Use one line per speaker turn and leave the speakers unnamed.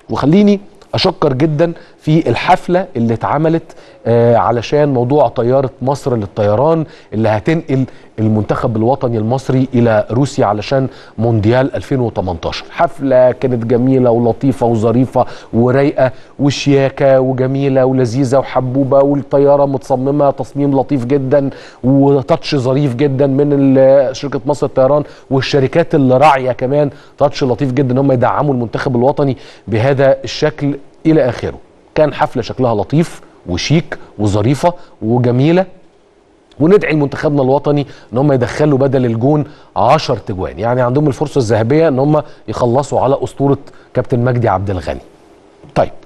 وخليني اشكر جدا في الحفله اللي اتعملت آه علشان موضوع طياره مصر للطيران اللي هتنقل المنتخب الوطني المصري الى روسيا علشان مونديال 2018 حفله كانت جميله ولطيفه وظريفه ورايقه وشياكه وجميله ولذيذه وحبوبه والطياره متصممه تصميم لطيف جدا وتاتش ظريف جدا من شركه مصر للطيران والشركات اللي راعيه كمان تاتش لطيف جدا ان هم يدعموا المنتخب الوطني بهذا الشكل الى اخره كان حفله شكلها لطيف وشيك وظريفه وجميله وندعي منتخبنا الوطني ان هم يدخلوا بدل الجون 10 تجوان يعني عندهم الفرصه الذهبيه ان هم يخلصوا على اسطوره كابتن مجدي عبد الغني طيب